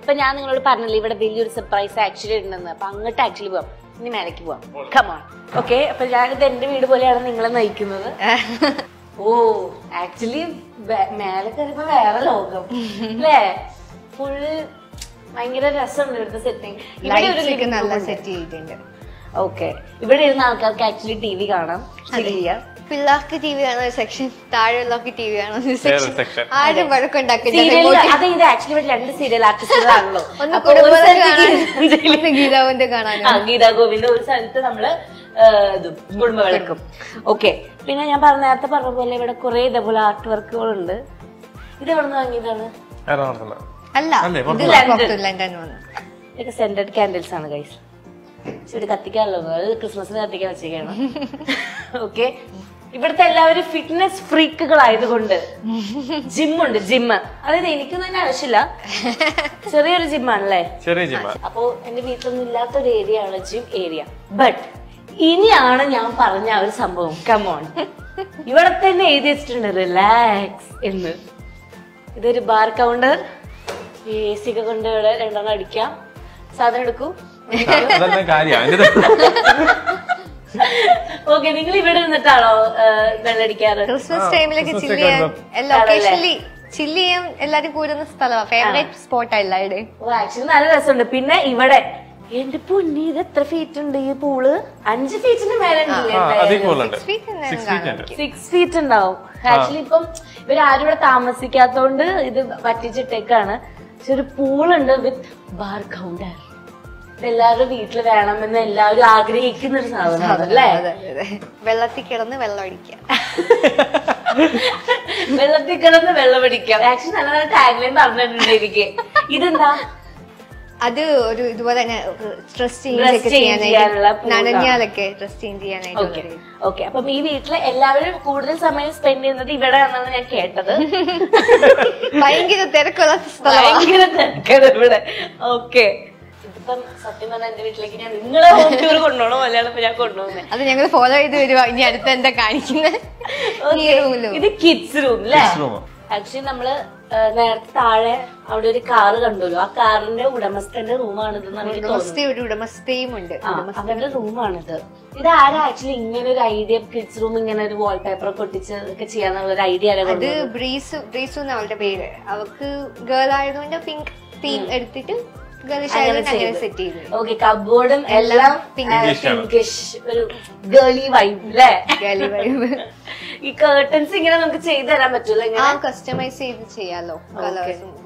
ഇപ്പൊ ഞാൻ നിങ്ങളോട് പറഞ്ഞില്ലേ ഇവിടെ വലിയൊരു സർപ്രൈസ് ആക്ച്വലി ഉണ്ടെന്ന് അപ്പൊ അങ്ങോട്ട് ആക്ച്വലി പോവാം ഇനി മേലേക്ക് പോവാം കമോൺ ഓക്കെ അപ്പൊ ഞാനിത് എന്റെ വീട് പോലെയാണ് നിങ്ങളെ നയിക്കുന്നത് ഓ ആക്ച്വലി മേലെ കയറിയപ്പോ വേറെ ലോകം അല്ലേ ഫുള്ള് ഭയങ്കര രസമുണ്ട് ഇവിടുത്തെ സെറ്റിംഗ് ഇവിടെ ഒരു ലൈറ്റ്സ് ഒക്കെ living നല്ല room ഉണ്ട്. സെറ്റ് ചെയ്തിട്ടുണ്ട് ഓക്കെ ഇവിടെ ഇരുന്ന ആൾക്കാർക്ക് ആക്ച്വലി ടി വി കാണാം chill ചെയ്യാം പിള്ളേർക്ക് ടി വി കാണുന്ന ഒരു സെക്ഷൻ താഴെയുള്ളവർക്ക് ടി വി കാണുന്ന ഒരു സെക്ഷൻ section. ആരും വഴക്കുണ്ടാക്കില്ല സീരിയൽ അത് ഇത് ആക്ച്വലി ഇവിടെ രണ്ട് സീരിയൽ ആർട്ടിസ്റ്റുകളാണല്ലോ ഒന്ന് അപ്പൊ ഒരു കുടുംബത്തിൽ സ്ഥലത്ത് കാണാൻ ഗീത- ഒന്ന് ഗീതാവിന്റെ കാണാനും ആ ഗീതാ ഗോവിന്ദ് ഒരു സ്ഥലത്ത് നമ്മള് ആ, ഇതും കുടുംബവിളക്കും ഓക്കെ പിന്നെ ഞാൻ പറഞ്ഞ നേരത്തെ പറഞ്ഞ പോലെ ഇവിടെ കുറെ ഇതേപോലെ ആർട്ട് വർക്കുകളുണ്ട് ഇത് എവിടെ നിന്ന് വാങ്ങിയതാണ് എറണാകുളത്തുള്ള അല്ല അല്ലേ, ഇത് പുറത്തുനിന്ന്. പുറത്ത് ലണ്ടൻ വന്നു ഇതൊക്കെ സെന്റഡ് കാൻഡിൽസ് ആണ് ഗൈസ് ഇവിടെ കത്തിക്കാനല്ലോ അത് ക്രിസ്മസിന് കത്തിക്കാൻ വെച്ചേക്കാണ് ഓക്കെ ഇവിടുത്തെ എല്ലാവരും ഫിറ്റ്നസ് ഫ്രീക്കുകളായതുകൊണ്ട് ജിമ്മുണ്ട് ജിമ്മ് അതായത് എനിക്കൊന്നും തന്നെ ആവശ്യമില്ല ചെറിയൊരു ജിമ്മാണല്ലേ ചെറിയ ജിമ്മ അപ്പോ എന്റെ വീട്ടിലൊന്നും ഇല്ലാത്തൊരു ഏരിയ ആണ് ജിം ഏരിയ ബട്ട് ഇനിയാണ് ഞാൻ പറഞ്ഞ ആ ഒരു സംഭവം കമോൺ ഇവിടെ തന്നെ എഴുതി വെച്ചിട്ടുണ്ട് റിലാക്സ് എന്ന് ഇതൊരു ബാർ കൗണ്ടർ എ സി ഒക്കെ കൊണ്ട് ഇവിടെ രണ്ടെണ്ണം അടിക്കാം സാധനം എടുക്കൂ അതന്നെ കാര്യം ഓക്കെ നിങ്ങൾ ഇവിടെ നിന്നിട്ടാണോ ആ, വെള്ളടിക്കാറ് ക്രിസ്മസ് ടൈമിലൊക്കെ Christmas ചില്ല് ഒക്കെ ചെയ്യാൻ വരുമ്പം. എല്ലാ ഒക്കേഷണലി ചില്ല് ചെയ്യാൻ എല്ലാരും കൂടുന്ന സ്ഥലമാണ് ഫേവറേറ്റ് സ്പോട്ടാ എല്ലാവരുടെയും ഓ ആക്ച്വലി നല്ല രസമുണ്ട് പിന്നെ ഇവിടെ എന്റെ പൊന്നി ഇത് എത്ര ഫീറ്റ് ഉണ്ട് ഈ പൂള് അഞ്ച് ഫീറ്റിന് മേലെ ആ അതിൽ കൂടുതലുണ്ട് Six feet എന്തായാലും സിക്സ് ഫീറ്റ് ഉണ്ട് സിക്സ് ഫീറ്റ് ഉണ്ടാവും ആക്ച്വലി ഇപ്പം ഇവരാരും ഇവിടെ താമസിക്കാത്തോണ്ട് ഇത് പറ്റിച്ചിട്ടേക്കാണ് പക്ഷെ ഒരു പൂളുണ്ട് വിത്ത് ബാർ കൗണ്ടർ എല്ലാവരുടെ വീട്ടിൽ വേണമെന്ന് എല്ലാവരും ആഗ്രഹിക്കുന്ന ഒരു സാധനമാണ് അല്ലേ അതെ, അതെ. വെള്ളത്തിൽ കിടന്ന് വെള്ളം അടിക്കാം വെള്ളത്തിൽ കിടന്ന് വെള്ളം അടിക്കാം ആക്ച്വലി നല്ല നല്ല ടാഗ്ലൈൻ പറഞ്ഞിട്ടുണ്ട് എനിക്ക് ഇതെന്താ അത് ഒരു ഇതുപോലെ തന്നെ സ്ട്രെസ് ചേഞ്ച് Dress ഒക്കെ change ചെയ്യാനുള്ള ചെയ്യാനായിട്ട് പൂളാ. നനഞ്ഞാലൊക്കെ ഡ്രസ് ചേഞ്ച് ചെയ്യാനായിട്ട് ഓക്കെ ഓക്കെ അപ്പം ഈ വീട്ടില് എല്ലാവരും കൂടുതൽ സമയം സ്പെൻഡ് ചെയ്യുന്നത് ഇവിടെ ആണെന്നാണ് ഞാൻ കേട്ടത് ഭയങ്കര തിരക്കുള്ള സ്ഥലമാണ് ഭയങ്കര തിരക്കാണ് ഇവിടെ ഓക്കെ ഇതിപ്പം സത്യം പറഞ്ഞാൽ എന്റെ വീട്ടിലേക്ക് ഞാൻ നിങ്ങളെ ഹോം ടൂർ കൊണ്ടുപോകണോ പോലെയാണ് ഇപ്പൊ ഞാൻ കൊണ്ടുപോകുന്നത് അത് ഞങ്ങൾ ഫോളോ ചെയ്ത് വരുവാ ഇനി അടുത്ത് എന്താ കാണിക്കുന്നത് ഈ റൂമിലും ഇത് കിഡ്സ് റൂം അല്ലേ റൂം ആക്ച്വലി നമ്മള് ആ, നേരത്തെ താഴെ അവിടെ ഒരു കാറ് കണ്ടുല്ലോ ആ കാറിന്റെ ഉടമസ്ഥന്റെ റൂമാണിത് എനിക്ക് തോന്നുന്നു ഉടമസ്ഥ ഒരു ഉടമസ്ഥയും ഉണ്ട് ആ, അവരുടെ റൂമാണിത് ഇത് ആരാ ആക്ച്വലി ഇങ്ങനെ ഒരു ഐഡിയ കിഡ്സ് റൂം ഇങ്ങനെ ഒരു വാൾപേപ്പർ ഒക്കെ ഒട്ടിച്ച് ഒക്കെ ചെയ്യാന്നുള്ള ഒരു ഐഡിയ ആരാ അത് കൊണ്ടുവന്നത്? ബ്രീസ് ബ്രീസു എന്ന് അവളുടെ പേര് അവൾക്ക് ഗേൾ ആയതുകൊണ്ട് പിങ്ക് തീം എടുത്തിട്ട് ഗേളിഷ് അങ്ങനെ ആയതുകൊണ്ട് അങ്ങനെ ചെയ്തു. സെറ്റ് ചെയ്തു ഓക്കെ കബോർഡും എല്ലാം Pinkish ആണ്. പിങ്കിഷ് ഒരു ഗേളി വൈബ് അല്ലേ ഗേളി വൈബ് ഈ കേർട്ടൻസ് ഇങ്ങനെ നമുക്ക് ചെയ്തു തരാൻ പറ്റൂല ആ ഇങ്ങനെ കസ്റ്റമൈസ് ചെയ്ത് ചെയ്യാലോ കളേഴ്സും